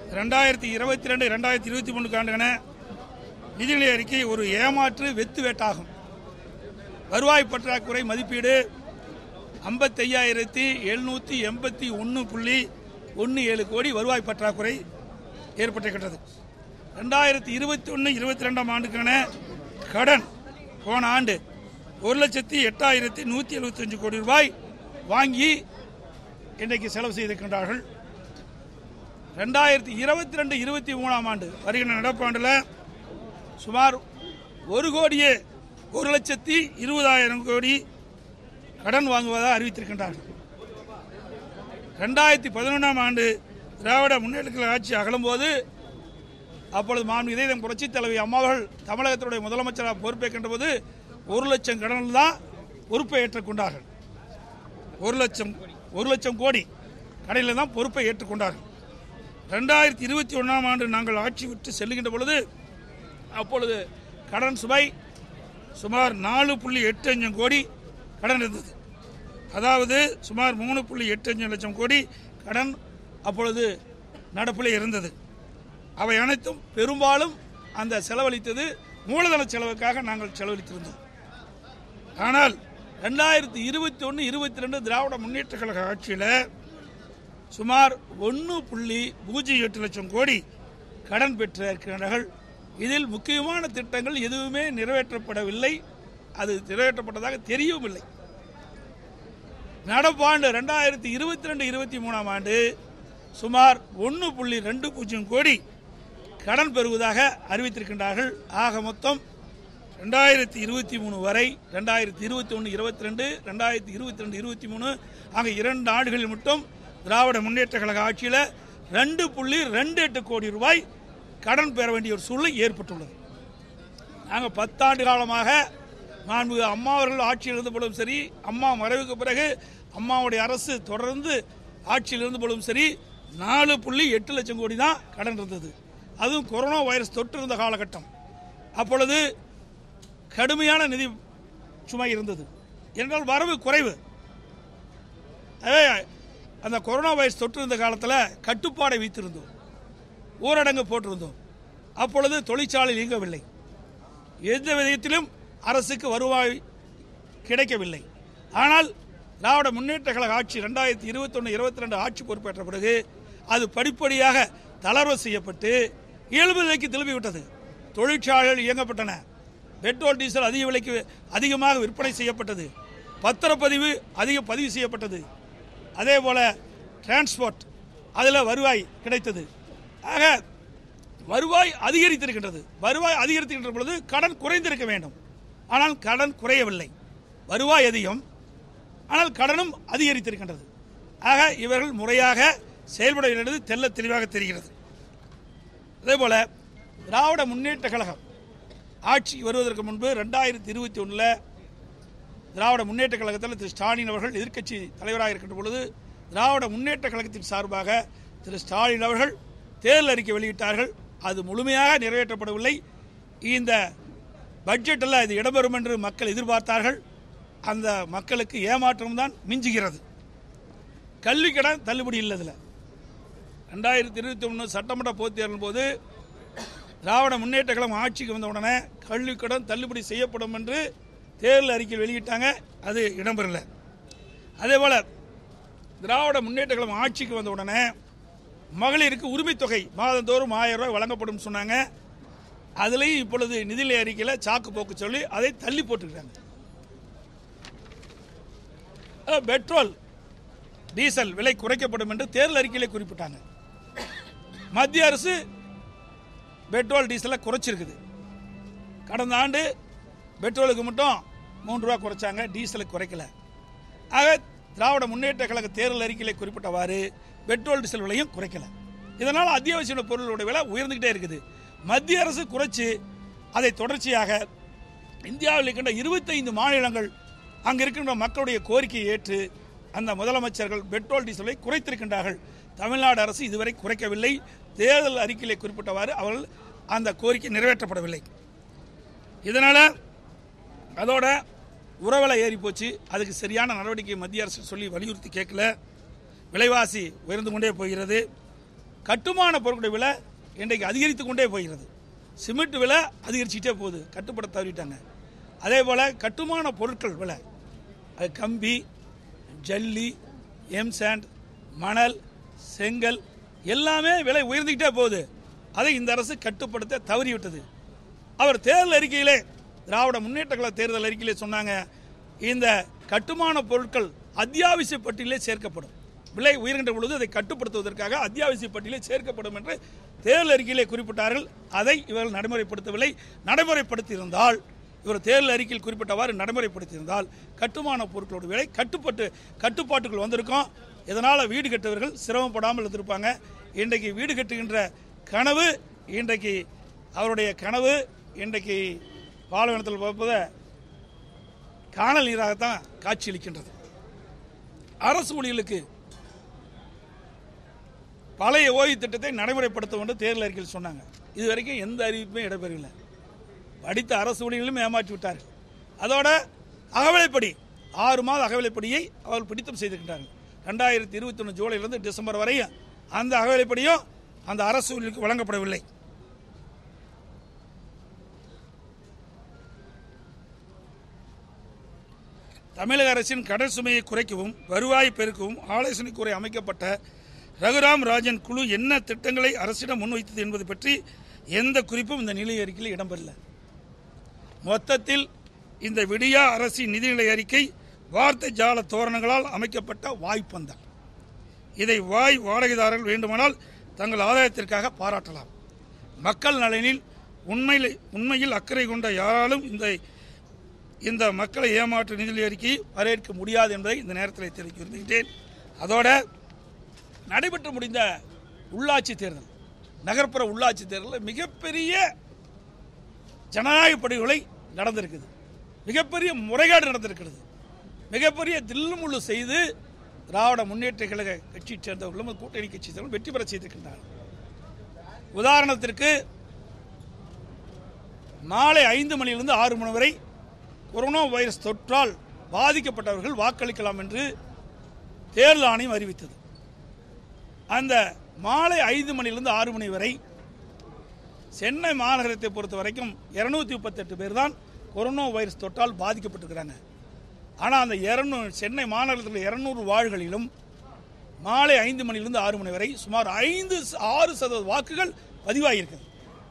ரெண்டாயிரத்தி இருபத்தி ரெண்டு ரெண்டாயிரத்தி இருபத்தி மூணுக்கு ஆண்டுக்கான நிதிநிலை அறிக்கை ஒரு ஏமாற்று வெத்து வேட்டாகும் வருவாய் பற்றாக்குறை மதிப்பீடு ஐம்பத்தையாயிரத்தி எழுநூற்றி எண்பத்தி ஒன்று புள்ளி ஒன்று ஏழு கோடி வருவாய் பற்றாக்குறை ஏற்பட்டிருக்கிறது ரெண்டாயிரத்தி இருபத்தி ஒன்று இருபத்தி ரெண்டாம் ஆண்டுக்கான கடன் போன ஆண்டு ஒரு லட்சத்தி எட்டாயிரத்தி நூற்றி எழுபத்தஞ்சு கோடி ரூபாய் வாங்கி இன்றைக்கு செலவு செய்திருக்கின்றார்கள் ரெண்டாயிரத்தி இருபத்தி ரெண்டு இருபத்தி மூணாம் ஆண்டு வருகின்ற நடப்பாண்டில் சுமார் ஒரு கோடியே ஒரு லட்சத்தி இருபதாயிரம் கோடி கடன் வாங்குவதாக அறிவித்திருக்கின்றார்கள் ரெண்டாயிரத்தி பதினொன்றாம் ஆண்டு திராவிட முன்னேற்ற கழக ஆட்சி அகலும்போது அப்பொழுது மாண்பு இதயம் புரட்சி தலைவி அம்மாவர்கள் தமிழகத்தினுடைய முதலமைச்சராக பொறுப்பேற்கின்ற போது ஒரு லட்சம் கடனில் தான் பொறுப்பை ஏற்றுக்கொண்டார்கள் ஒரு லட்சம் ஒரு லட்சம் கோடி கடையில் தான் பொறுப்பை ஏற்றுக்கொண்டார்கள் ரெண்டாயிரத்தி இருபத்தி ஒன்றாம் ஆண்டு நாங்கள் ஆட்சி விட்டு செல்லுகின்ற பொழுது அப்பொழுது கடன் சுமை சுமார் நாலு புள்ளி எட்டு அஞ்சு கோடி கடன் இருந்தது அதாவது சுமார் மூணு புள்ளி எட்டு அஞ்சு லட்சம் கோடி கடன் அப்பொழுது நடப்பில் இருந்தது அவை அனைத்தும் பெரும்பாலும் அந்த செலவழித்தது மூலதன செலவுக்காக நாங்கள் செலவழித்திருந்தோம் ஆனால் ரெண்டாயிரத்தி இருபத்தி ஒன்று இருபத்தி ரெண்டு திராவிட முன்னேற்ற கழக ஆட்சியில் சுமார் ஒன்று புள்ளி பூஜ்ஜியம் எட்டு லட்சம் கோடி கடன் பெற்றிருக்கிறார்கள் இதில் முக்கியமான திட்டங்கள் எதுவுமே நிறைவேற்றப்படவில்லை அது நிறைவேற்றப்பட்டதாக தெரியவும் இல்லை நடப்பாண்டு ரெண்டாயிரத்தி இருபத்தி ரெண்டு இருபத்தி மூணாம் ஆண்டு சுமார் ஒன்று புள்ளி ரெண்டு பூஜ்ஜியம் கோடி கடன் பெறுவதாக அறிவித்திருக்கின்றார்கள் ஆக மொத்தம் ரெண்டாயிரத்தி இருபத்தி மூணு வரை ரெண்டாயிரத்தி இருபத்தி ஒன்று இருபத்தி ரெண்டு ரெண்டாயிரத்தி இருபத்தி ரெண்டு இருபத்தி மூணு ஆக இரண்டு ஆண்டுகளில் மட்டும் திராவிட முன்னேற்ற கழக ஆட்சியில் ரெண்டு புள்ளி ரெண்டு எட்டு கோடி ரூபாய் கடன் பெற வேண்டிய ஒரு சூழ்நிலை ஏற்பட்டுள்ளது நாங்கள் பத்தாண்டு காலமாக மாண்பு அம்மா அவர்கள் ஆட்சியில் இருந்த பொழுதும் சரி அம்மா மறைவுக்கு பிறகு அம்மாவுடைய அரசு தொடர்ந்து ஆட்சியில் இருந்த பொழுதும் சரி நாலு புள்ளி எட்டு லட்சம் கோடி தான் கடன் இருந்தது அதுவும் கொரோனா வைரஸ் தொற்று இருந்த காலகட்டம் அப்பொழுது கடுமையான நிதி சுமை இருந்தது என்றால் வரவு குறைவு அதே அந்த கொரோனா வைரஸ் தொற்று இருந்த காலத்தில் கட்டுப்பாடை வைத்திருந்தோம் ஊரடங்கு போட்டிருந்தோம் அப்பொழுது தொழிற்சாலை இயங்கவில்லை எந்த விதத்திலும் அரசுக்கு வருவாய் கிடைக்கவில்லை ஆனால் திராவிட முன்னேற்ற கழக ஆட்சி ரெண்டாயிரத்தி இருபத்தொன்று இருபத்தி ரெண்டு ஆட்சி பொறுப்பேற்ற பிறகு அது படிப்படியாக தளர்வு செய்யப்பட்டு இயல்பு நிலைக்கு திரும்பிவிட்டது தொழிற்சாலைகள் இயங்கப்பட்டன பெட்ரோல் டீசல் அதிக விலைக்கு அதிகமாக விற்பனை செய்யப்பட்டது பத்திரப்பதிவு அதிக பதிவு செய்யப்பட்டது அதே போல் டிரான்ஸ்போர்ட் அதில் வருவாய் கிடைத்தது ஆக வருவாய் அதிகரித்திருக்கின்றது வருவாய் அதிகரித்திருக்கின்ற பொழுது கடன் குறைந்திருக்க வேண்டும் ஆனால் கடன் குறையவில்லை வருவாய் அதிகம் ஆனால் கடனும் அதிகரித்திருக்கின்றது ஆக இவர்கள் முறையாக செயல்பட வேண்டியது தெல்ல தெளிவாக தெரிகிறது அதே போல திராவிட முன்னேற்ற கழகம் ஆட்சி வருவதற்கு முன்பு ரெண்டாயிரத்தி இருபத்தி ஒன்றில் திராவிட முன்னேற்ற கழகத்தில் திரு ஸ்டாலின் அவர்கள் எதிர்க்கட்சி தலைவராக இருக்கின்ற பொழுது திராவிட முன்னேற்ற கழகத்தின் சார்பாக திரு ஸ்டாலின் அவர்கள் தேர்தல் அறிக்கை வெளியிட்டார்கள் அது முழுமையாக நிறைவேற்றப்படவில்லை இந்த பட்ஜெட்டில் இது இடம்பெறும் என்று மக்கள் எதிர்பார்த்தார்கள் அந்த மக்களுக்கு ஏமாற்றம் தான் மிஞ்சுகிறது கல்வி கடன் தள்ளுபடி இல்லை இதில் ரெண்டாயிரத்தி இருபத்தி ஒன்று சட்டமன்ற பொதுத் தேர்தலின் போது திராவிட முன்னேற்ற கழகம் ஆட்சிக்கு வந்த உடனே கல்வி கடன் தள்ளுபடி செய்யப்படும் என்று தேர்தல் அறிக்கை வெளியிட்டாங்க அது இடம்பெறல அதே போல் திராவிட முன்னேற்ற கழகம் ஆட்சிக்கு வந்த உடனே மகளிருக்கு உரிமைத் தொகை மாதந்தோறும் ஆயிரம் ரூபாய் வழங்கப்படும் சொன்னாங்க அதுலேயும் இப்பொழுது நிதிநிலை அறிக்கையில் சாக்கு போக்கு சொல்லி அதை தள்ளி போட்டுருக்காங்க அஹ், பெட்ரோல் டீசல் விலை குறைக்கப்படும் என்று தேர்தல் அறிக்கையிலே குறிப்பிட்டாங்க மத்திய அரசு பெட்ரோல் டீசலை குறைச்சிருக்குது கடந்த ஆண்டு பெட்ரோலுக்கு மட்டும் மூன்று ரூபா குறைச்சாங்க டீசலுக்கு குறைக்கல ஆக திராவிட முன்னேற்ற கழக தேர்தல் அறிக்கையிலே குறிப்பிட்டவாறு பெட்ரோல் டீசல் விலையும் குறைக்கல இதனால் அத்தியாவசிய பொருளோட விலை உயர்ந்துகிட்டே இருக்குது மத்திய அரசு குறைச்சு அதை தொடர்ச்சியாக இந்தியாவில் இருக்கின்ற இருபத்தைந்து மாநிலங்கள் அங்கு இருக்கின்ற மக்களுடைய கோரிக்கையை ஏற்று அந்த முதலமைச்சர்கள் பெட்ரோல் டீசலை குறைத்திருக்கின்றார்கள் தமிழ்நாடு அரசு இதுவரை குறைக்கவில்லை தேர்தல் அறிக்கையிலே குறிப்பிட்டவாறு அவர்கள் அந்த கோரிக்கை நிறைவேற்றப்படவில்லை இதனால் அதோட உறவலை ஏறி போச்சு அதுக்கு சரியான நடவடிக்கை மத்திய அரசு சொல்லி வலியுறுத்தி கேட்கல விலைவாசி உயர்ந்து கொண்டே போகிறது கட்டுமான பொருட்களுடைய விலை இன்றைக்கு அதிகரித்து கொண்டே போகிறது சிமெண்ட் விலை அதிகரிச்சுட்டே போகுது கட்டுப்பட தவறிட்டாங்க அதே போல் கட்டுமான பொருட்கள் விலை அது கம்பி ஜல்லி எம்சாண்ட் மணல் செங்கல் எல்லாமே விலை உயர்ந்துக்கிட்டே போகுது அதை இந்த அரசு கட்டுப்படுத்த தவறிவிட்டது அவர் தேர்தல் அறிக்கையிலே திராவிட முன்னேற்ற கழக தேர்தல் அறிக்கையிலே சொன்னாங்க இந்த கட்டுமான பொருட்கள் அத்தியாவசிய பட்டியலே சேர்க்கப்படும் விலை உயர்கின்ற பொழுது அதை கட்டுப்படுத்துவதற்காக அத்தியாவசிய பட்டியலே சேர்க்கப்படும் என்று தேர்தல் அறிக்கையிலே குறிப்பிட்டார்கள் அதை இவர்கள் நடைமுறைப்படுத்தவில்லை நடைமுறைப்படுத்தியிருந்தால் இவர் தேர்தல் அறிக்கையில் குறிப்பிட்டவாறு நடைமுறைப்படுத்தியிருந்தால் கட்டுமான பொருட்களோட விலை கட்டுப்பட்டு கட்டுப்பாட்டுக்குள் வந்திருக்கும் இதனால் வீடு கட்டுவர்கள் சிரமப்படாமல் இருந்திருப்பாங்க இன்றைக்கு வீடு கட்டுகின்ற கனவு இன்றைக்கு அவருடைய கனவு இன்றைக்கு பாலைவனத்தில் பார்ப்பத காணல் நீராகத்தான் காட்சியளிக்கின்றது அரசு ஊழியர்களுக்கு பழைய ஓய்வு திட்டத்தை நடைமுறைப்படுத்த வேண்டும் தேர்தல் அறிக்கையில் சொன்னாங்க இது வரைக்கும் எந்த அறிவிப்புமே இடம்பெறவில்லை படித்த அரசு ஊழியர்களும் ஏமாற்றி விட்டார்கள் அதோட அகவிலைப்படி ஆறு மாத அகவிலைப்படியை அவர்கள் பிடித்தம் செய்திருக்கின்றார்கள் ரெண்டாயிரத்தி இருபத்தி ஒன்று ஜூலையிலிருந்து டிசம்பர் வரையும் அந்த அகவிலைப்படியும் அந்த அரசு ஊழியர்களுக்கு வழங்கப்படவில்லை தமிழக அரசின் கடன் சுமையை குறைக்கவும் வருவாய் பெருக்கவும் ஆலோசனை கூறை அமைக்கப்பட்ட ரகுராம் ராஜன் குழு என்ன திட்டங்களை அரசிடம் முன்வைத்தது என்பது பற்றி எந்த குறிப்பும் இந்த நிலை அறிக்கையில் இடம்பெறல மொத்தத்தில் இந்த விடியா அரசின் நிதிநிலை அறிக்கை வார்த்தை ஜால தோரணங்களால் அமைக்கப்பட்ட வாய்ப்பந்தல் இதை வாய் வாடகைதாரர்கள் வேண்டுமானால் தங்கள் ஆதாயத்திற்காக பாராட்டலாம் மக்கள் நலனில் உண்மையில் உண்மையில் அக்கறை கொண்ட யாராலும் இந்த இந்த மக்களை ஏமாற்று நிதி அறிக்கையை வரவேற்க முடியாது என்பதை இந்த நேரத்தில் தெரிவிக்க விரும்புகின்றேன் அதோட நடைபெற்று முடிந்த உள்ளாட்சி தேர்தல் நகர்ப்புற உள்ளாட்சி தேர்தலில் மிகப்பெரிய ஜனநாயக படுகொலை நடந்திருக்குது மிகப்பெரிய முறைகேடு நடந்திருக்கிறது மிகப்பெரிய தில்லுமுள்ளு செய்து திராவிட முன்னேற்ற கழக கட்சியைச் சேர்ந்தவர்களும் கூட்டணி கட்சி சேர்ந்தவர்களும் வெற்றி பெற செய்திருக்கின்றனர் உதாரணத்திற்கு மாலை ஐந்து மணியிலிருந்து ஆறு மணி வரை கொரோனா வைரஸ் தொற்றால் பாதிக்கப்பட்டவர்கள் வாக்களிக்கலாம் என்று தேர்தல் ஆணையம் அறிவித்தது அந்த மாலை ஐந்து மணியிலிருந்து ஆறு மணி வரை சென்னை மாநகரத்தை பொறுத்த வரைக்கும் இருநூத்தி முப்பத்தெட்டு பேர் தான் கொரோனா வைரஸ் தொற்றால் பாதிக்கப்பட்டிருக்கிறாங்க ஆனால் அந்த இருநூறு சென்னை மாநகரத்தில் இருநூறு வார்டுகளிலும் மாலை ஐந்து மணியிலிருந்து ஆறு மணி வரை சுமார் ஐந்து ஆறு சதவீத வாக்குகள் பதிவாகியிருக்குது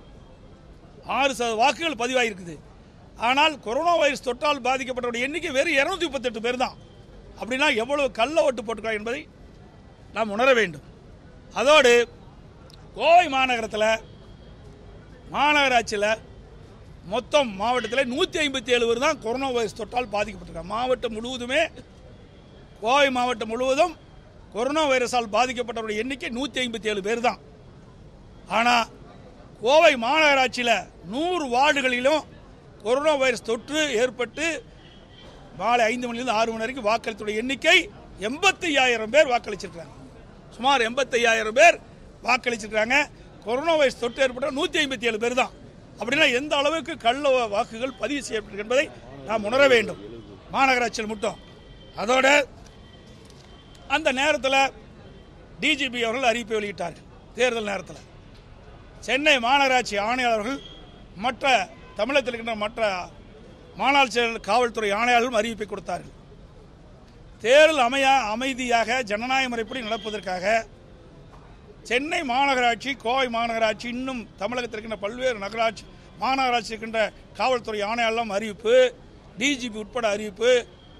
ஆறு சதவீத வாக்குகள் பதிவாகியிருக்குது ஆனால் கொரோனா வைரஸ் தொற்றால் பாதிக்கப்பட்டவருடைய எண்ணிக்கை வெறும் இருநூத்தி முப்பத்தெட்டு பேர் தான் அப்படின்னா எவ்வளவு கள்ள ஓட்டு போட்டிருக்காங்க என்பதை நாம் உணர வேண்டும் அதோடு கோவை மாநகரத்தில் மாநகராட்சியில் மொத்தம் மாவட்டத்தில் நூற்றி ஐம்பத்தி ஏழு பேர் தான் கொரோனா வைரஸ் தொற்றால் பாதிக்கப்பட்டிருக்காங்க மாவட்டம் முழுவதுமே கோவை மாவட்டம் முழுவதும் கொரோனா வைரஸால் பாதிக்கப்பட்டவருடைய எண்ணிக்கை நூற்றி ஐம்பத்தி ஏழு பேர் தான் ஆனால் கோவை மாநகராட்சியில் நூறு வார்டுகளிலும் கொரோனா வைரஸ் தொற்று ஏற்பட்டு மாலை ஐந்து மணிலிருந்து ஆறு மணி வரைக்கும் வாக்களித்துடைய எண்ணிக்கை எண்பத்தி ஐயாயிரம் பேர் வாக்களிச்சிருக்காங்க சுமார் எண்பத்தையாயிரம் பேர் வாக்களிச்சிருக்காங்க கொரோனா வைரஸ் தொற்று ஏற்பட்ட நூற்றி ஐம்பத்தி ஏழு பேர் தான் அப்படின்னா எந்த அளவுக்கு கள்ள வாக்குகள் பதிவு செய்யப்பட்டிருக்கு என்பதை நாம் உணர வேண்டும் மாநகராட்சியில் மட்டும் அதோட அந்த நேரத்தில் டிஜிபி அவர்கள் அறிவிப்பை வெளியிட்டார்கள் தேர்தல் நேரத்தில் சென்னை மாநகராட்சி ஆணையாளர்கள் மற்ற தமிழகத்தில் இருக்கின்ற மற்ற மாநகராட்சி காவல்துறை ஆணையாளர்களும் அறிவிப்பை கொடுத்தார்கள் தேர்தல் அமையா அமைதியாக ஜனநாயக முறைப்படி நடப்பதற்காக சென்னை மாநகராட்சி கோவை மாநகராட்சி இன்னும் தமிழகத்தில் இருக்கின்ற பல்வேறு நகராட்சி மாநகராட்சி இருக்கின்ற காவல்துறை ஆணையாளரும் அறிவிப்பு டிஜிபி உட்பட அறிவிப்பு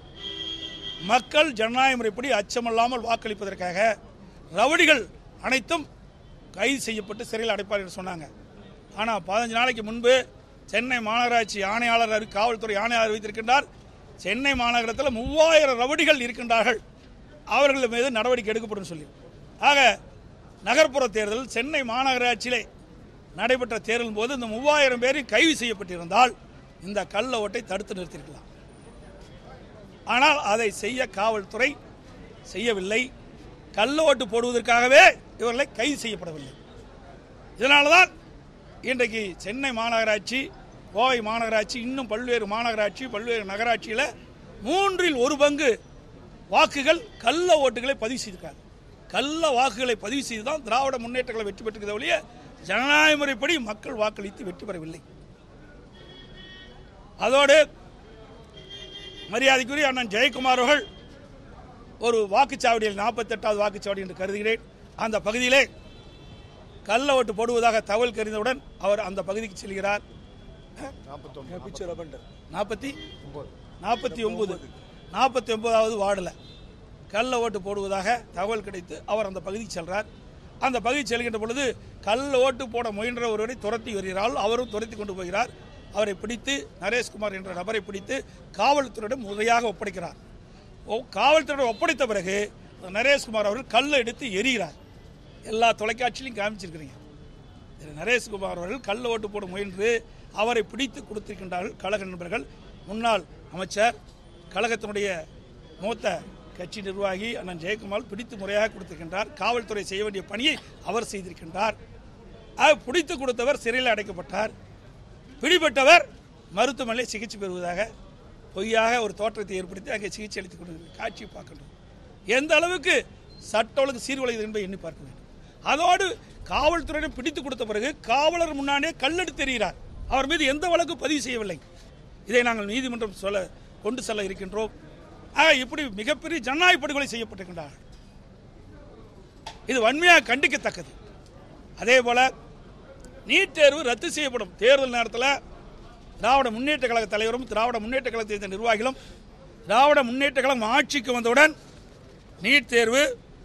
மக்கள் ஜனநாயக முறைப்படி அச்சமில்லாமல் வாக்களிப்பதற்காக ரவுடிகள் அனைத்தும் கைது செய்யப்பட்டு சிறையில் அடைப்பார் என்று சொன்னாங்க ஆனால் பதினஞ்சு நாளைக்கு முன்பு சென்னை மாநகராட்சி ஆணையாளர் அறி- காவல்துறை ஆணையாளர் அறிவித்திருக்கின்றார் சென்னை மாநகரத்தில் மூவாயிரம் ரவுடிகள் இருக்கின்றார்கள் அவர்கள் மீது நடவடிக்கை எடுக்கப்படும் சொல்லி ஆக நகர்ப்புற தேர்தல் சென்னை மாநகராட்சியிலே நடைபெற்ற தேர்தலின் போது இந்த மூவாயிரம் பேரும் கைது செய்யப்பட்டிருந்தால் இந்த கள்ள ஓட்டை தடுத்து நிறுத்தியிருக்கலாம் ஆனால் அதை செய்ய காவல்துறை செய்யவில்லை கள்ள ஓட்டு போடுவதற்காகவே இவர்களை கைது செய்யப்படவில்லை இதனால தான் இன்றைக்கு சென்னை மாநகராட்சி கோவை மாநகராட்சி இன்னும் பல்வேறு மாநகராட்சி பல்வேறு நகராட்சியில் மூன்றில் ஒரு பங்கு வாக்குகள் கள்ள ஓட்டுகளை பதிவு செய்திருக்காங்க கள்ள வாக்குகளை பதிவு செய்து தான் திராவிட முன்னேற்றங்களை வெற்றி பெற்றிருக்கிறத ஒழிய ஜனநாயக முறைப்படி மக்கள் வாக்களித்து வெற்றி பெறவில்லை அதோடு மரியாதைக்குரிய அண்ணன் ஜெயக்குமார் அவர்கள் ஒரு வாக்குச்சாவடியில் நாற்பத்தெட்டாவது வாக்குச்சாவடி என்று கருதுகிறேன் அந்த பகுதியிலே கள்ள ஓட்டு போடுவதாக தகவல் கறிந்தவுடன் அவர் அந்த பகுதிக்கு செல்கிறார் நாற்பத்தி நாற்பத்தி ஒன்பது நாற்பத்தி ஒன்பதாவது வார்டில் கள்ள ஓட்டு போடுவதாக தகவல் கிடைத்து அவர் அந்த பகுதிக்கு செல்றார் அந்த பகுதி செல்கின்ற பொழுது கள்ள ஓட்டு போட முயன்ற ஒருவரை துரத்தி வருகிறார் அவரும் துரத்தி கொண்டு போகிறார் அவரை பிடித்து நரேஷ்குமார் என்ற நபரை பிடித்து காவல்துறையிடம் முறையாக ஒப்படைக்கிறார் ஓ- காவல்துறையிடம் ஒப்படைத்த பிறகு அந்த நரேஷ்குமார் அவர்கள் கல்லை எடுத்து எரிகிறார் எல்லா தொலைக்காட்சியிலையும் காமிச்சிருக்கிறீங்க திரு நரேஷ்குமார் அவர்கள் கள்ள ஓட்டு போட முயன்று அவரை பிடித்து கொடுத்திருக்கின்றார்கள் கழக நண்பர்கள் முன்னாள் அமைச்சர் கழகத்தினுடைய மூத்த கட்சி நிர்வாகி அண்ணன் ஜெயக்குமார் பிடித்து முறையாக கொடுத்திருக்கின்றார் காவல்துறை செய்ய வேண்டிய பணியை அவர் செய்திருக்கின்றார் ஆக பிடித்து கொடுத்தவர் சிறையில் அடைக்கப்பட்டார் பிடிபட்டவர் மருத்துவமனையில் சிகிச்சை பெறுவதாக பொய்யாக ஒரு தோற்றத்தை ஏற்படுத்தி அங்கே சிகிச்சை அளித்துக் கொண்டிருக்கிற காட்சியை பார்க்கின்றோம் எந்த அளவுக்கு சட்ட ஒழுங்கு சீர்குலையுது என்பதை எண்ணி பார்க்க வேண்டும் அதோடு காவல்துறையிடம் பிடித்து கொடுத்த பிறகு காவலர் முன்னாடியே கல்லெடுத்து தெரிகிறார் அவர் மீது எந்த வழக்கு பதிவு செய்யவில்லை இதை நாங்கள் நீதிமன்றம் சொல்ல கொண்டு செல்ல இருக்கின்றோம் ஆக இப்படி மிகப்பெரிய ஜனநாயக படுகொலை செய்யப்பட்டிருக்கின்றார்கள் இது வன்மையாக கண்டிக்கத்தக்கது அதே போல நீட் தேர்வு ரத்து செய்யப்படும் தேர்தல் நேரத்தில் திராவிட முன்னேற்ற கழக தலைவரும் திராவிட முன்னேற்ற கழகத்தை சேர்ந்த நிர்வாகிகளும் திராவிட முன்னேற்ற கழகம் ஆட்சிக்கு வந்தவுடன் நீட் தேர்வு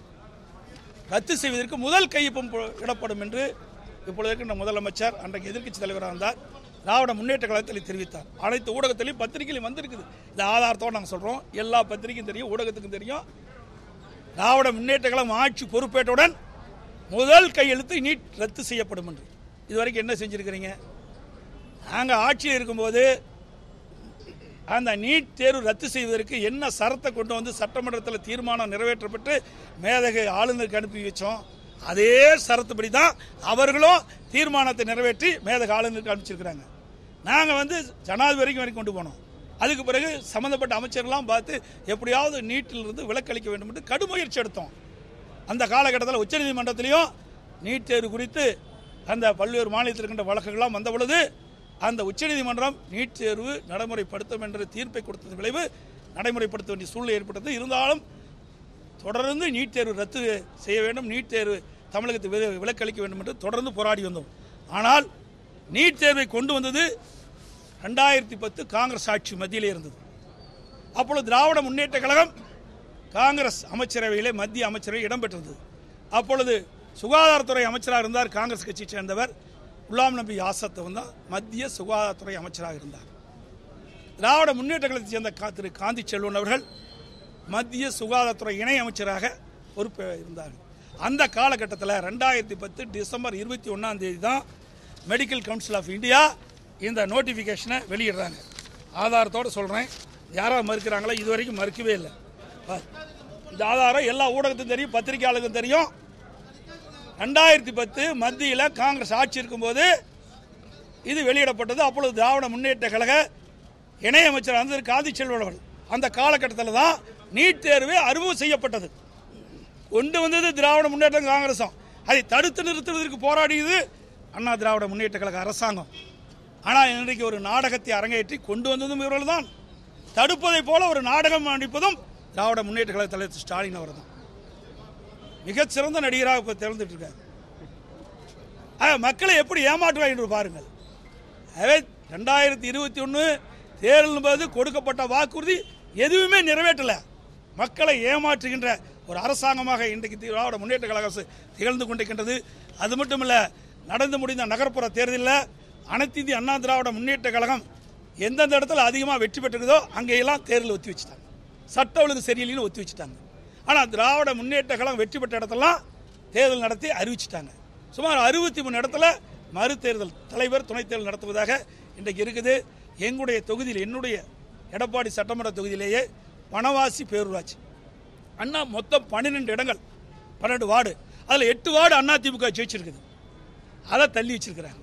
ரத்து செய்வதற்கு முதல் கையொப்பம் போ- இடப்படும் என்று இப்பொழுது இருக்கின்ற முதலமைச்சர் அன்றைக்கு எதிர்க்கட்சி தலைவராக இருந்தார் திராவிட முன்னேற்ற கழகத்தில் தெரிவித்தார் அனைத்து ஊடகத்திலையும் பத்திரிகையிலும் வந்திருக்குது இந்த ஆதாரத்தோடு நாங்கள் சொல்கிறோம் எல்லா பத்திரிகையும் தெரியும் ஊடகத்துக்கும் தெரியும் திராவிட முன்னேற்ற கழகம் ஆட்சி பொறுப்பேற்றவுடன் முதல் கையெழுத்து நீட் ரத்து செய்யப்படும் என்று இதுவரைக்கும் என்ன செஞ்சிருக்கிறீங்க நாங்கள் ஆட்சியில் இருக்கும்போது அந்த நீட் தேர்வு ரத்து செய்வதற்கு என்ன சரத்தை கொண்டு வந்து சட்டமன்றத்தில் தீர்மானம் நிறைவேற்றப்பட்டு மேதகு ஆளுநருக்கு அனுப்பி வச்சோம் அதே சரத்துப்படி தான் அவர்களும் தீர்மானத்தை நிறைவேற்றி மேதகு ஆளுநருக்கு அனுப்பிச்சிருக்கிறாங்க நாங்கள் வந்து ஜனாதிபதி வரைக்கும் வரைக்கும் கொண்டு போனோம் அதுக்கு பிறகு சம்மந்தப்பட்ட அமைச்சர்லாம் பார்த்து எப்படியாவது நீட்டிலிருந்து விலக்களிக்க வேண்டும் என்று கடும் முயற்சி எடுத்தோம் அந்த காலகட்டத்தில் உச்சநீதிமன்றத்திலையும் நீட் தேர்வு குறித்து அந்த பல்வேறு மாநிலத்தில் இருக்கின்ற வழக்குகள்லாம் வந்த பொழுது அந்த உச்சநீதிமன்றம் நீட் தேர்வு நடைமுறைப்படுத்தும் என்ற தீர்ப்பை கொடுத்தது விளைவு நடைமுறைப்படுத்த வேண்டிய சூழ்நிலை ஏற்பட்டது இருந்தாலும் தொடர்ந்து நீட் தேர்வு ரத்து செய்ய வேண்டும் நீட் தேர்வு தமிழகத்தை வி- விலக்களிக்க வேண்டும் என்று தொடர்ந்து போராடி வந்தோம் ஆனால் நீட் தேர்வை கொண்டு வந்தது ரெண்டாயிரத்தி பத்து காங்கிரஸ் ஆட்சி மத்தியிலே இருந்தது அப்பொழுது திராவிட முன்னேற்ற கழகம் காங்கிரஸ் அமைச்சரவையிலே மத்திய அமைச்சரவை இடம்பெற்றிருந்தது அப்பொழுது சுகாதாரத்துறை அமைச்சராக இருந்தார் காங்கிரஸ் கட்சியை சேர்ந்தவர் குலாம் நபி ஆசத் தான் மத்திய சுகாதாரத்துறை அமைச்சராக இருந்தார் திராவிட முன்னேற்ற கழகத்தை சேர்ந்த கா- திரு காந்தி செல்வன் அவர்கள் மத்திய சுகாதாரத்துறை இணை அமைச்சராக பொறுப்பு இருந்தார்கள் அந்த காலகட்டத்தில் ரெண்டாயிரத்தி பத்து டிசம்பர் இருபத்தி ஒன்றாம் தேதி தான் மெடிக்கல் கவுன்சில் ஆஃப் இந்தியா இந்த நோட்டிஃபிகேஷனை வெளியிடுறாங்க ஆதாரத்தோடு சொல்கிறேன் யாராவது மறுக்கிறாங்களா இது வரைக்கும் மறுக்கவே இல்லை பார். இந்த ஆதாரம் எல்லா ஊடகத்துக்கும் தெரியும் பத்திரிகையாளருக்கும் தெரியும் ரெண்டாயிரத்தி பத்து மத்தியில் காங்கிரஸ் ஆட்சி இருக்கும்போது இது வெளியிடப்பட்டது அப்பொழுது திராவிட முன்னேற்ற கழக இணையமைச்சர் அந்த காந்தி செல்வன் அவர்கள் அந்த காலகட்டத்தில் தான் நீட் தேர்வு அறிமுகம் செய்யப்பட்டது கொண்டு வந்தது திராவிட முன்னேற்ற காங்கிரஸும் அதை தடுத்து நிறுத்துவதற்கு போராடியது அண்ணா திராவிட முன்னேற்ற கழக அரசாங்கம் ஆனால் இன்றைக்கு ஒரு நாடகத்தை அரங்கேற்றி கொண்டு வந்ததும் இவர்கள் தான் தடுப்பதைப் போல ஒரு நாடகம் நடிப்பதும் திராவிட முன்னேற்ற கழக தலைவர் ஸ்டாலின் அவர் தான் மிகச்சிறந்த நடிகராக இப்போ திறந்துட்டு இருக்கார் ஆக, மக்களை எப்படி ஏமாற்றுவார் என்று பாருங்கள் எனவே ரெண்டாயிரத்தி இருபத்தி ஒன்று தேர்தல் போது கொடுக்கப்பட்ட வாக்குறுதி எதுவுமே நிறைவேற்றலை மக்களை ஏமாற்றுகின்ற ஒரு அரசாங்கமாக இன்றைக்கு திராவிட முன்னேற்ற கழக அரசு திகழ்ந்து கொண்டிருக்கின்றது அது மட்டுமல்ல நடந்து முடிந்த நகர்ப்புற தேர்தலில் அனைத்து இந்திய அண்ணா திராவிட முன்னேற்ற கழகம் எந்தெந்த இடத்துல அதிகமாக வெற்றி பெற்றிருக்குதோ அங்கேயெல்லாம் தேர்தல் ஒத்தி வச்சுட்டாங்க சட்ட ஒழுங்கு சரியில்லைன்னு ஒத்தி வச்சுட்டாங்க ஆனால் திராவிட முன்னேற்ற கழகம் வெற்றி பெற்ற இடத்தெல்லாம் தேர்தல் நடத்தி அறிவிச்சிட்டாங்க சுமார் அறுபத்தி மூணு இடத்துல மறு தேர்தல் தலைவர் துணைத் தேர்தல் நடத்துவதாக இன்றைக்கு இருக்குது எங்களுடைய தொகுதியில் என்னுடைய எடப்பாடி சட்டமன்ற தொகுதியிலேயே வனவாசி பேரூராட்சி அண்ணா மொத்தம் பன்னிரெண்டு இடங்கள் பன்னெண்டு வார்டு அதில் எட்டு வார்டு அண்ணா திமுக ஜெயிச்சிருக்குது அதை தள்ளி வச்சிருக்கிறாங்க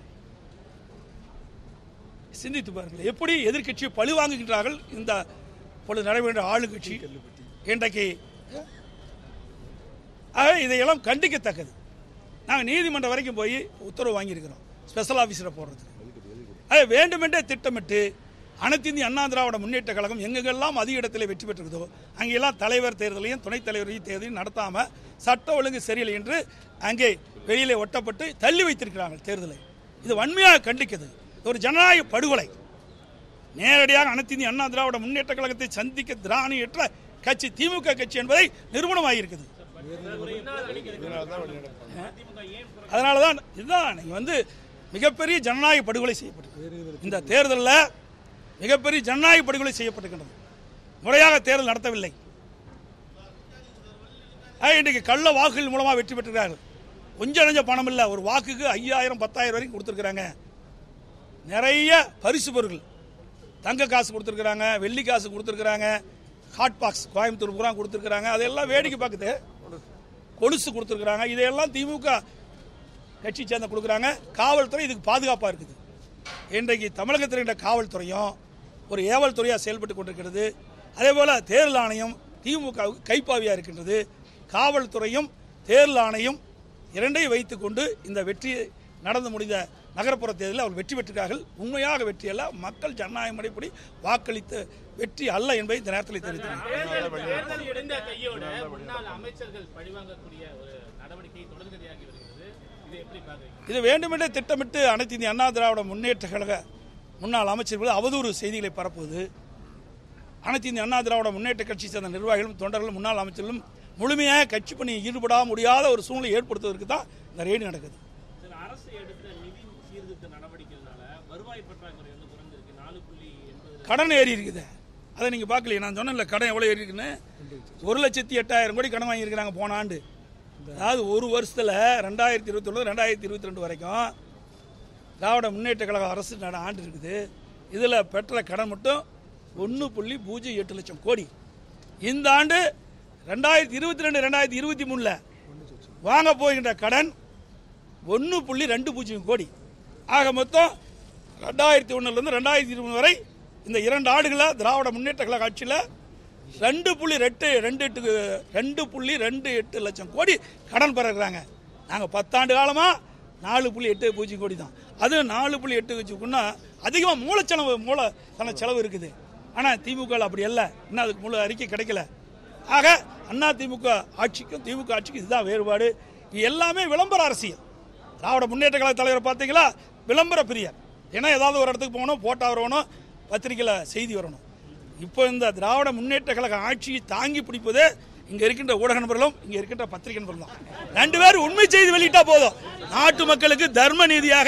சிந்தித்து பாருங்கள் எப்படி எதிர்க்கட்சியை பழி வாங்குகின்றார்கள் இந்த பொழுது நடைபெறுகின்ற ஆளுங்கட்சி இன்றைக்கு ஆக இதையெல்லாம் கண்டிக்கத்தக்கது நாங்கள் நீதிமன்றம் வரைக்கும் போய் உத்தரவு வாங்கியிருக்கிறோம் ஸ்பெஷல் ஆஃபீஸரை போடுறதுக்கு அது வேண்டுமென்றே திட்டமிட்டு அனைத்து இந்திய அண்ணா திராவிட முன்னேற்ற கழகம் எங்கெங்கெல்லாம் அதிக இடத்துல வெற்றி பெற்றிருக்குதோ அங்கெல்லாம் தலைவர் தேர்தலையும் துணைத் தலைவரையும் தேர்தலையும் நடத்தாமல் சட்ட ஒழுங்கு சரியில்லை என்று அங்கே வெளியிலே ஒட்டப்பட்டு தள்ளி வைத்திருக்கிறாங்க தேர்தலை இது வன்மையாக கண்டிக்குது இது ஒரு ஜனநாயக படுகொலை நேரடியாக அனைத்து இந்திய அண்ணா திராவிட முன்னேற்ற கழகத்தை சந்திக்க திராணியற்ற கட்சி திமுக கட்சி என்பதை நிறுவனமாகியிருக்குது அதனால தான் இதுதான் நீங்க வந்து மிகப்பெரிய ஜனநாயக படுகொலை செய்யப்பட்டது இந்த தேர்தலில் மிகப்பெரிய ஜனநாயக படுகொலை செய்யப்பட்டிருக்கின்றது முறையாக தேர்தல் நடத்தவில்லை ஆக, இன்றைக்கு கள்ள வாக்குகள் மூலமாக வெற்றி பெற்றிருக்கிறார்கள் கொஞ்சம் நெஞ்ச பணம் இல்லை ஒரு வாக்குக்கு ஐயாயிரம் பத்தாயிரம் வரைக்கும் கொடுத்துருக்குறாங்க நிறைய பரிசு பொருட்கள் தங்க காசு கொடுத்துருக்குறாங்க வெள்ளி காசு கொடுத்துருக்குறாங்க ஹாட் பாக்ஸ் கோயம்புத்தூர் பூரா கொடுத்துருக்குறாங்க அதெல்லாம் வேடிக்கை பார்க்குது கொலுசு கொடுத்துருக்குறாங்க இதையெல்லாம் திமுக கட்சி சேர்ந்த கொடுக்குறாங்க காவல்துறை இதுக்கு பாதுகாப்பாக இருக்குது இன்றைக்கு தமிழகத்தில் இருக்கின்ற காவல்துறையும் ஒரு ஏவல் துறையாக செயல்பட்டு கொண்டிருக்கிறது அதே போல் தேர்தல் ஆணையம் திமுக கைப்பாவியாக இருக்கின்றது காவல்துறையும் தேர்தல் ஆணையம் இரண்டையும் வைத்துக்கொண்டு இந்த வெற்றி நடந்து முடிந்த நகர்ப்புற தேர்தலில் அவர் வெற்றி பெற்றிருக்கார்கள் உண்மையாக வெற்றி அல்ல மக்கள் ஜனநாயக முறைப்படி வாக்களித்த வெற்றி அல்ல என்பதை இந்த நேரத்தில் தெரிவித்தேன் தேர்தல் தேர்தல் இடைந்த கையோட முன்னாள் அமைச்சர்கள் பழிவாங்கக்கூடிய ஒரு நடவடிக்கை தொடர்கதையாகி வருகிறது இதை எப்படி பாக்குறீங்க இது வேண்டுமென்றே திட்டமிட்டு அனைத்து இந்திய அண்ணா திராவிட முன்னேற்ற கழக முன்னாள் அமைச்சர்கள் அவதூறு செய்திகளை பரப்புவது அனைத்து இந்திய அண்ணா திராவிட முன்னேற்ற கட்சி சேர்ந்த நிர்வாகிகளும் தொண்டர்களும் முன்னாள் அமைச்சர்களும் முழுமையாக கட்சி பணியை ஈடுபட முடியாத ஒரு சூழ்நிலை ஏற்படுத்துவதற்கு தான் இந்த ரெய்டு நடக்குது சில அரசு எடுத்த நிதி சீர்திருத்த நடவடிக்கைகளால வருவாய் பற்றாக்குறை வந்து குறைந்திருக்கு நாலு புள்ளி எண்பது கடன் ஏறி இருக்குது அதை நீங்கள் பார்க்கலையே நான் சொன்னேன்ல கடன் எவ்வளோ ஏறி இருக்குன்னு ஒரு லட்சத்தி எட்டாயிரம் கோடி கடன் வாங்கியிருக்கிறாங்க போன ஆண்டு அதாவது ஒரு வருஷத்தில் ரெண்டாயிரத்தி இருபத்தொன்று ரெண்டாயிரத்தி இருபத்தி ரெண்டு வரைக்கும் திராவிட முன்னேற்ற கழக அரசு நட ஆண்டு இருக்குது இதில் பெற்ற கடன் மட்டும் ஒன்று புள்ளி பூஜ்ஜியம் எட்டு லட்சம் கோடி இந்த ஆண்டு ரெண்டாயிரத்தி இருபத்தி ரெண்டு ரெண்டாயிரத்தி இருபத்தி மூணில் வாங்க போகின்ற கடன் ஒன்று புள்ளி ரெண்டு பூஜ்ஜியம் கோடி ஆக மொத்தம் ரெண்டாயிரத்தி ஒன்றுலேருந்து ரெண்டாயிரத்தி இருபது வரை இந்த இரண்டு ஆண்டுகளில் திராவிட முன்னேற்ற கழக ஆட்சியில் ரெண்டு புள்ளி ரெட்டு ரெண்டு எட்டு ரெண்டு புள்ளி ரெண்டு எட்டு லட்சம் கோடி கடன் பெறுறாங்க நாங்கள் பத்தாண்டு காலமாக நாலு புள்ளி எட்டு பூஜ்ஜியம் கோடி தான் அது நாலு புள்ளி எட்டு வச்சுக்கோன்னா அதிகமாக மூலச்செலவு மூலதன செலவு இருக்குது ஆனால் திமுக ல அப்படி அல்ல இன்னும் அதுக்கு முழு அறிக்கை கிடைக்கல ஆக அண்ணா திமுக ஆட்சிக்கும் திமுக ஆட்சிக்கும் இதுதான் வேறுபாடு இது எல்லாமே விளம்பர அரசியல் திராவிட முன்னேற்ற கழக தலைவரை பார்த்தீங்களா விளம்பர பிரியர் ஏன்னா ஏதாவது ஒரு இடத்துக்கு போகணும் போட்டோ வரணும் பத்திரிக்கையில் செய்தி வரணும் இப்போ இந்த திராவிட முன்னேற்ற கழக ஆட்சியை தாங்கி பிடிப்பது இங்கே இருக்கின்ற ஊடக நண்பர்களும் இங்கே இருக்கின்ற பத்திரிகை நண்பர்களும் தான் ரெண்டு பேரும் உண்மை செய்தி வெளியிட்டா போதும் நாட்டு மக்களுக்கு தர்ம நீதியாக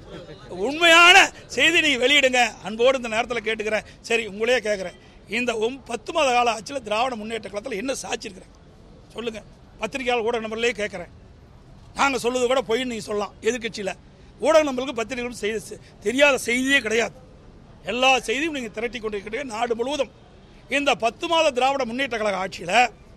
உண்மையான செய்தி நீங்கள் வெளியிடுங்க அன்போடு இந்த நேரத்தில் கேட்டுக்கிறேன் சரி உங்களையே கேட்குறேன் இந்த ஒம்- பத்து மாத கால ஆட்சியில் திராவிட முன்னேற்ற கழகத்தில் என்ன சாட்சிருக்கிறேன் சொல்லுங்கள் பத்திரிகையாளர் ஊடக நம்பர்லேயே கேட்குறேன் நாங்கள் சொல்லுவது கூட பொய்ன்னு நீங்கள் சொல்லலாம் எதிர்க்கட்சியில் ஊடக நம்பர்களுக்கு பத்திரிகைகளும் செய்தி செ- தெரியாத செய்தியே கிடையாது எல்லா செய்தியும் நீங்கள் திரட்டி கொண்டிருக்கிறீங்க நாடு முழுவதும் இந்த பத்து மாத திராவிட முன்னேற்ற கழக ஆட்சியில்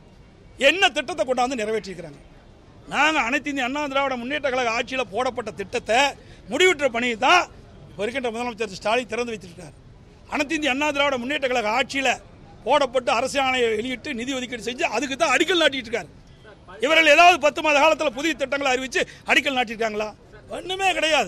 என்ன திட்டத்தை கொண்டாந்து நிறைவேற்றியிருக்கிறாங்க நாங்கள் அனைத்து இந்திய அண்ணா திராவிட முன்னேற்ற கழக ஆட்சியில் போடப்பட்ட திட்டத்தை முடிவுற்ற பணியை தான் இப்போ இருக்கின்ற முதலமைச்சர் ஸ்டாலின் திறந்து வைத்திருக்கார் அனைத்து இந்திய அண்ணா திராவிட முன்னேற்ற கழக ஆட்சியில் போடப்பட்டு அரசு ஆணையை வெளியிட்டு நிதி ஒதுக்கீடு செஞ்சு அதுக்கு தான் அடிக்கல் நாட்டிட்டு இருக்காரு இவர்கள் ஏதாவது பத்து மாத காலத்தில் புதிய திட்டங்களை அறிவித்து அடிக்கல் நாட்டியிருக்காங்களா ஒன்றுமே கிடையாது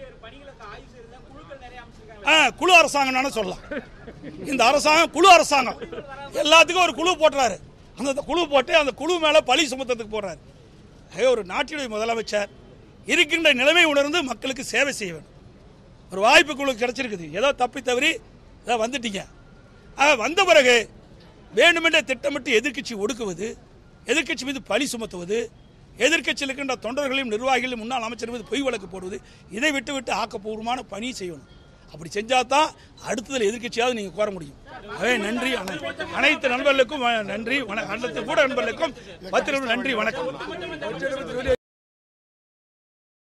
ஆ, குழு அரசாங்கம்னு சொல்லலாம் இந்த அரசாங்கம் குழு அரசாங்கம் எல்லாத்துக்கும் ஒரு குழு போட்டுறாரு அந்த குழு போட்டு அந்த குழு மேலே பழி சுமத்தத்துக்கு போடுறாரு ஆக ஒரு நாட்டினுடைய முதலமைச்சர் இருக்கின்ற நிலைமை உணர்ந்து மக்களுக்கு சேவை செய்ய வேண்டும் ஒரு வாய்ப்பு குழு கிடைச்சிருக்குது ஏதோ தப்பி தவறி ஏதோ வந்துட்டீங்க ஆக வந்த பிறகு வேண்டுமென்றே திட்டமிட்டு எதிர்க்கட்சி ஒடுக்குவது எதிர்க்கட்சி மீது பழி சுமத்துவது எதிர்க்கட்சியில் இருக்கின்ற தொண்டர்களையும் நிர்வாகிகளையும் முன்னாள் அமைச்சர் மீது பொய் வழக்கு போடுவது இதை விட்டு விட்டு ஆக்கப்பூர்வமான பணி செய்யணும் அப்படி செஞ்சால் தான் அடுத்ததில் எதிர்க்கட்சியாவது நீங்கள் கோர முடியும் அதே நன்றி அனை- அனைத்து நண்பர்களுக்கும் வ- நன்றி வணக்கம் அனைத்து கூட நண்பர்களுக்கும் பத்திரிகை நன்றி வணக்கம்